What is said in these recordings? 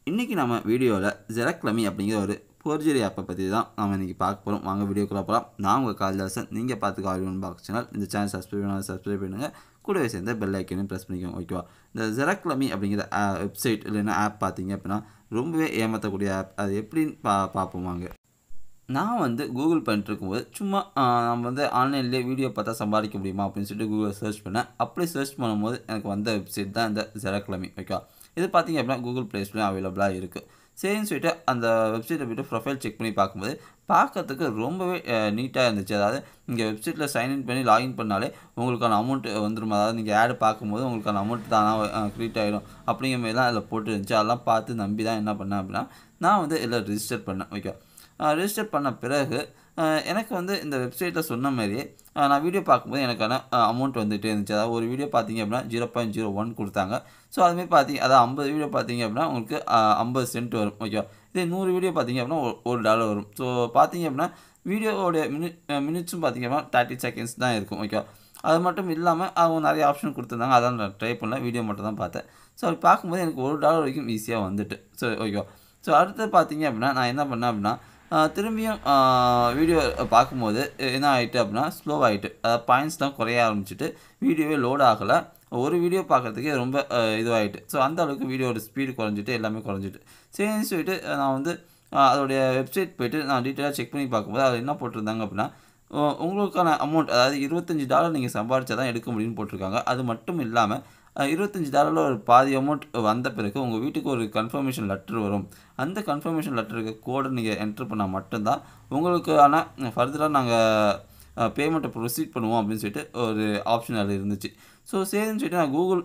இன்றைக்கி நம்ம வீடியோவில் ஜெரக்லமி அப்படிங்கிற ஒரு ஃபோர்ஜரி ஆப்பை பற்றி தான் நம்ம இன்றைக்கி பார்க்க போகிறோம் வாங்க வீடியோக்குள்ளே போகலாம் நான் உங்கள் காளிதாசன் நீங்கள் பார்த்துக்க ஆடியோன் பாக்ஸ் சேனல் இந்த சேனல் சப்ஸ்கிரைப் பண்ணால் சப்ஸ்கிரைப் பண்ணுங்கள் கூடவே சேர்ந்த பெல் ஐக்கனையும் ப்ரெஸ் பண்ணிக்கோங்க ஓகேவா இந்த ஜெரக்லமி அப்படிங்கிற வெப்சைட் இல்லைன்னா ஆப் பார்த்தீங்க அப்படின்னா ரொம்பவே ஏமாற்றக்கூடிய ஆப் அது எப்படின்னு பா பார்ப்போம் வாங்க நான் வந்து கூகுள் பண்ணிட்டு இருக்கும்போது சும்மா ஆஹ், நம்ம வந்து ஆன்லைன்லேயே வீடியோ பார்த்தா சம்பாதிக்க முடியுமா அப்படின்னு சொல்லிட்டு கூகுளில் சர்ச் பண்ணேன் அப்படி சர்ச் பண்ணும்போது எனக்கு வந்த வெப்சைட் தான் இந்த ஜெரக்லமி ஓகேவா இது பார்த்தீங்க அப்படின்னா கூகுள் ப்ளே ஸ்டோர்லையும் அவைலபிளாக இருக்குது சரின்னு சொல்லிட்டு அந்த வெப்சைட்டை போய்ட்டு ப்ரொஃபைல் செக் பண்ணி பார்க்கும்போது பார்க்கறதுக்கு ரொம்பவே நீட்டாக இருந்துச்சு அதாவது நீங்கள் வெப்சைட்டில் சைன்இன் பண்ணி லாகின் பண்ணாலே உங்களுக்கான அமௌண்ட் வந்துடும் அதாவது நீங்கள் ஆடு பார்க்கும்போது உங்களுக்கான அமௌண்ட் தானாக க்ரியேட் ஆகிடும் அப்படிங்கிற மாதிரிலாம் அதில் போட்டு இருந்துச்சு அதெல்லாம் பார்த்து நம்பி தான் என்ன பண்ணேன் அப்படின்னா நான் வந்து இதில் ரிஜிஸ்டர் பண்ணேன் ஓகே ரிஜிஸ்டர் பண்ண பிறகு அஹ், எனக்கு வந்து இந்த வெப்சைட்டில் சொன்ன மாதிரியே அஹ், நான் வீடியோ பார்க்கும்போது எனக்கான அமௌண்ட் வந்துகிட்டே இருந்துச்சு அதாவது ஒரு வீடியோ பார்த்தீங்க அப்படின்னா ஜீரோ பாயிண்ட் ஜீரோ ஒன் கொடுத்தாங்க ஸோ அதுமாதிரி பார்த்தீங்க அதாவது ஐம்பது வீடியோ பார்த்தீங்க அப்படின்னா உங்களுக்கு ஐம்பது சென்ட் வரும் ஓகே இதே நூறு வீடியோ பார்த்தீங்க அப்படின்னா ஒரு- ஒரு டாலர் வரும் ஸோ பார்த்தீங்க அப்படின்னா வீடியோவோடைய மினி மினிட்ஸும் பார்த்தீங்க அப்படின்னா தேர்ட்டி செகண்ட்ஸ் தான் இருக்கும் ஓகே அது மட்டும் இல்லாமல் அவங்க நிறைய ஆப்ஷன் கொடுத்துருந்தாங்க அதான் நான் ட்ரை பண்ணல வீடியோ மட்டும் தான் பார்த்தேன் ஸோ அப்படி பார்க்கும்போது எனக்கு ஒரு டாலர் வரைக்கும் ஈஸியாக வந்துட்டு ஸோ ஓகே ஸோ அடுத்து பார்த்தீங்க அப்படின்னா நான் என்ன பண்ணேன் அப்படின்னா ஆஹ் திரும்பியும் வீடியோ பார்க்கும்போது என்ன ஆகிட்டு அப்படின்னா ஸ்லோ ஆகிட்டு அதாவது பாயிண்ட்ஸ்லாம் குறைய ஆரம்பிச்சிட்டு வீடியோவே லோட் ஆகலை ஒரு வீடியோ பார்க்குறதுக்கே ரொம்ப ஆஹ் இதுவாகிட்டு ஸோ அந்த அளவுக்கு வீடியோட ஸ்பீடு குறைஞ்சிட்டு எல்லாமே குறைஞ்சிட்டு சரின்னு சொல்லிட்டு ஆஹ் நான் வந்து ஆஹ் அதோடைய வெப்சைட் போயிட்டு நான் டீட்டெயிலாக செக் பண்ணி பார்க்கும்போது அது என்ன போட்டிருந்தாங்க அப்படின்னா உ- உங்களுக்கான அமௌண்ட் அதாவது இருபத்தஞ்சி டாலர் நீங்கள் சம்பாரிச்சா தான் எடுக்க முடியும்னு போட்டிருக்காங்க அது மட்டும் இல்லாமல் இருபத்தஞ்சி டாலரில் ஒரு பாதி அமௌண்ட் வந்த பிறகு உங்கள் வீட்டுக்கு ஒரு கன்ஃபர்மேஷன் லெட்டர் வரும் அந்த கன்ஃபர்மேஷன் லெட்டருக்கு கோடை நீங்கள் என்ட்ரு பண்ணால் மட்டும்தான் உங்களுக்கான ஃபர்தராக நாங்கள் பேமெண்ட்டை ப்ரொசீட் பண்ணுவோம் அப்படின்னு சொல்லிட்டு ஒரு ஆப்ஷன் அதில் இருந்துச்சு ஸோ சரின்னு சொல்லிட்டு நான் கூகுள்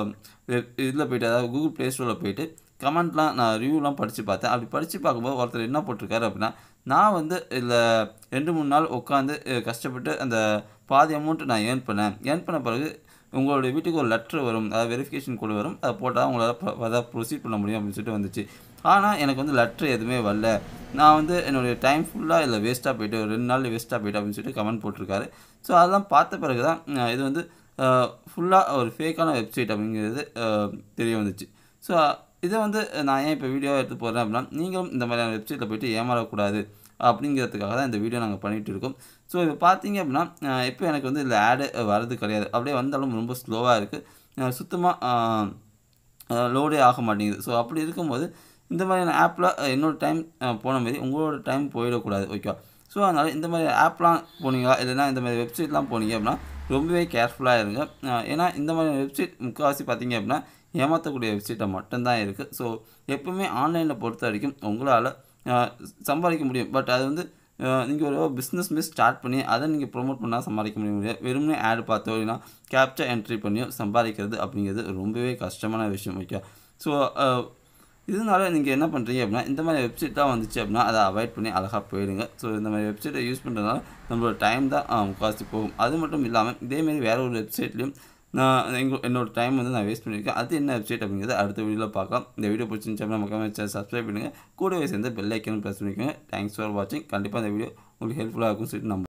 இதில் போயிட்டு அதாவது கூகுள் ப்ளே ஸ்டோரில் போயிட்டு கமெண்ட்லாம் நான் ரிவ்யூலாம் படித்து பார்த்தேன் அப்படி படித்து பார்க்கும்போது ஒருத்தர் என்ன போட்டிருக்காரு அப்படின்னா நான் வந்து இதில் ரெண்டு மூணு நாள் உட்காந்து கஷ்டப்பட்டு அந்த பாதி அமௌண்ட் நான் ஏர்ன் பண்ணேன் ஏர்ன் பண்ண பிறகு உங்களுடைய வீட்டுக்கு ஒரு லெட்ரு வரும் அதாவது வெரிஃபிகேஷன் கூட வரும் அதை போட்டால் உங்களால் அதாவது ப்ரொசீட் பண்ண முடியும் அப்படின்னு சொல்லிட்டு வந்துச்சு ஆனால் எனக்கு வந்து லெட்ரு எதுவுமே வரல நான் வந்து என்னுடைய டைம் ஃபுல்லாக இதில் வேஸ்ட்டாக போயிட்டு ஒரு ரெண்டு நாள் வேஸ்ட்டாக போயிட்டு அப்படின்னு சொல்லிட்டு கமெண்ட் போட்டிருக்காரு ஸோ அதெல்லாம் பார்த்த பிறகு தான் அஹ், இது வந்து ஃபுல்லாக ஒரு ஃபேக்கான வெப்சைட் அப்படிங்கிறது அஹ், தெரிய வந்துச்சு ஸோ இதை வந்து நான் ஏன் இப்போ வீடியோ எடுத்து போடுறேன் அப்படின்னா நீங்களும் இந்த மாதிரியான வெப்சைட்டில் போயிட்டு ஏமாறக்கூடாது அப்படிங்கிறதுக்காக தான் இந்த வீடியோ நாங்கள் பண்ணிகிட்டு இருக்கோம் ஸோ இப்போ பார்த்தீங்க அப்படின்னா அஹ், இப்போ எனக்கு வந்து இதில் ஆடு வரது கிடையாது அப்படியே வந்தாலும் ரொம்ப ஸ்லோவாக இருக்குது சுத்தமாக லோடே ஆக மாட்டேங்குது ஸோ அப்படி இருக்கும்போது இந்த மாதிரியான ஆப்பில் என்னோட டைம் போன மாதிரி உங்களோட டைம் போயிடக்கூடாது ஓகேவா ஸோ அதனால் இந்த மாதிரி ஆப்லாம் போனீங்களா இல்லைன்னா இந்த மாதிரி வெப்சைட்லாம் போனீங்க அப்படின்னா ரொம்பவே கேர்ஃபுல்லாக இருங்க அஹ் ஏன்னா இந்த மாதிரி வெப்சைட் முக்கால்வாசி பார்த்தீங்க அப்படின்னா ஏமாற்றக்கூடிய வெப்சைட்டை மட்டும்தான் இருக்குது ஸோ எப்பவுமே ஆன்லைனில் பொறுத்த வரைக்கும் உங்களால் சம்பாதிக்க முடியும் பட் அது வந்து நீங்கள் ஒரு பிஸ்னஸ் மிஸ் ஸ்டார்ட் பண்ணி அதை நீங்கள் ப்ரொமோட் பண்ணால் சம்பாதிக்க முடியாது வெறுமனே ஆட் பார்த்தோ இல்லைன்னா கேப்சா என்ட்ரி பண்ணியோ சம்பாதிக்கிறது அப்படிங்கிறது ரொம்பவே கஷ்டமான விஷயம் ஓகே ஸோ இதனால நீங்கள் என்ன பண்ணுறீங்க அப்படின்னா இந்த மாதிரி வெப்சைட்லாம் வந்துச்சு அப்படின்னா அதை அவாய்ட் பண்ணி அழகாக போயிடுங்க ஸோ இந்த மாதிரி வெப்சைட்டை யூஸ் பண்ணுறதுனால நம்மளோட டைம் தான் முக்கால்வாசி போகும் அது மட்டும் இல்லாமல் இதேமாரி வேற ஒரு வெப்சைட்லையும் நான் எங்கள் என்னோட டைம் வந்து நான் வேஸ்ட் பண்ணியிருக்கேன் அது என்ன வெப்சைட் அப்படிங்கிறத அடுத்த வீடியோவில் பார்க்கலாம் இந்த வீடியோ பிடிச்சிருந்துச்சு அப்படின்னா மக்காம சப்ஸ்கிரைப் பண்ணுங்கள் கூடவே சேர்ந்து பெல் ஐக்கனும் ப்ரெஸ் பண்ணிக்கோங்க தேங்க்ஸ் ஃபார் வாட்சிங் கண்டிப்பாக இந்த வீடியோ உங்களுக்கு ஹெல்ப்ஃபுல்லாக இருக்கும்னு சொல்லிட்டு நம்ப